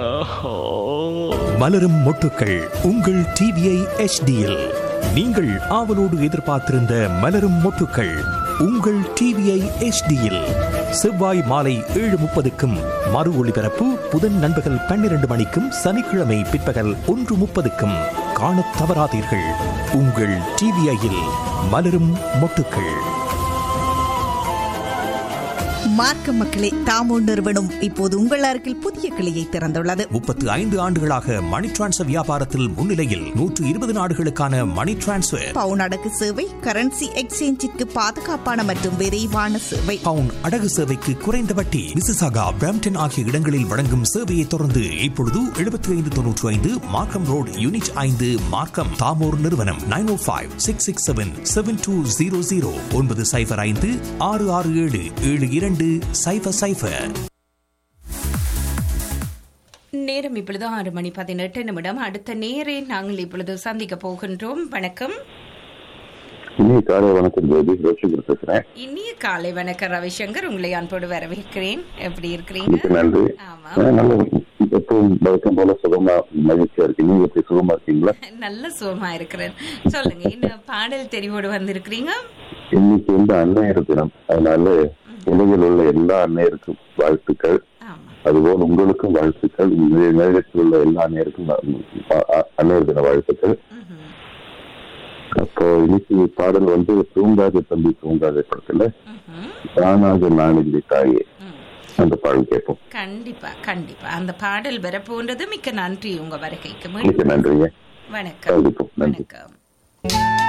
மலரும் மொட்டுக்கள் உங்கள் டிவிஐ எச்டியில் நீங்கள் ஆவலோடு எதிர்பார்த்திருந்த மலரும் மொட்டுக்கள் உங்கள் டிவிஐ எச்டியில் செவ்வாய் மாலை ஏழு முப்பதுக்கும் மறு ஒளிபரப்பு புதன் நண்பகல் பன்னிரண்டு மணிக்கும் சனிக்கிழமை பிற்பகல் ஒன்று முப்பதுக்கும் காணத் தவறாதீர்கள் உங்கள் டிவிஐயில் மலரும் மொட்டுக்கள் மார்க்க மக்களே தாமோ நிறுவனம் இப்போது உங்கள் அருகில் புதிய கிளையை திறந்துள்ளது முப்பத்து ஐந்து ஆண்டுகளாக மணி டிரான்ஸ்ஃபர் வியாபாரத்தில் முன்னிலையில் நூற்று இருபது நாடுகளுக்கான மணி டிரான்ஸ்ஃபர் பவுன் அடகு சேவை கரன்சி எக்ஸ்சேஞ்சிற்கு பாதுகாப்பான மற்றும் விரைவான சேவை பவுன் அடகு சேவைக்கு குறைந்த வட்டி மிசிசாகா பிராம்டன் ஆகிய இடங்களில் வழங்கும் சேவையை தொடர்ந்து இப்பொழுது எழுபத்தி ஐந்து தொன்னூற்றி ஐந்து மார்க்கம் ரோடு யூனிட் ஐந்து மார்க்கம் தாமோர் நிறுவனம் nine o five six six seven seven two zero zero ஒன்பது சைபர் ஐந்து ஆறு ஆறு ஏழு ஏழு இரண்டு சைபர் சைபர் நேரம் இப்பொழுது ஆறு மணி பதினெட்டு நிமிடம் அடுத்த நேரே நாங்கள் இப்பொழுது சந்திக்க போகின்றோம் வணக்கம் இனிய காலை வணக்கம் ஜோதி ரோஷிகர் பேசுறேன் இனிய காலை வணக்கம் ரவிசங்கர் உங்களை அன்போடு வரவேற்கிறேன் எப்படி இருக்கிறீங்க மிக்க நன்றி ஆமா ஆ, நல்ல எப்பவும் வழக்கம் போல சுகமா மகிழ்ச்சியா இருக்கு நீங்க எப்படி சுகமா இருக்கீங்களா நல்ல சுகமா இருக்கிறேன் சொல்லுங்க என்ன பாடல் தெரிவோடு வந்திருக்கிறீங்க இன்னைக்கு வந்து அன்னையர் தினம் அதனால உலகில் உள்ள எல்லா அன்னையருக்கும் வாழ்த்துக்கள் ஆமா அதுபோல் உங்களுக்கும் வாழ்த்துக்கள் இந்த நேரத்தில் உள்ள எல்லா அன்னையருக்கும் அ- அ- அன்னையர் தின வாழ்த்துக்கள் ம்ஹும். அப்போ இன்னைக்கு பாடல் வந்து தூங்காத தம்பி தூங்காத படத்துல ம்ஹும். தானாக நானில்லை தாயே ம். அந்த பாடல் கேட்போம் கண்டிப்பா கண்டிப்பா அந்த பாடல் வரப்போன்றது மிக்க நன்றி உங்க வருகைக்கு மிக்க நன்றிங்க வணக்கம் சந்திப்போம் நன்றி வணக்கம்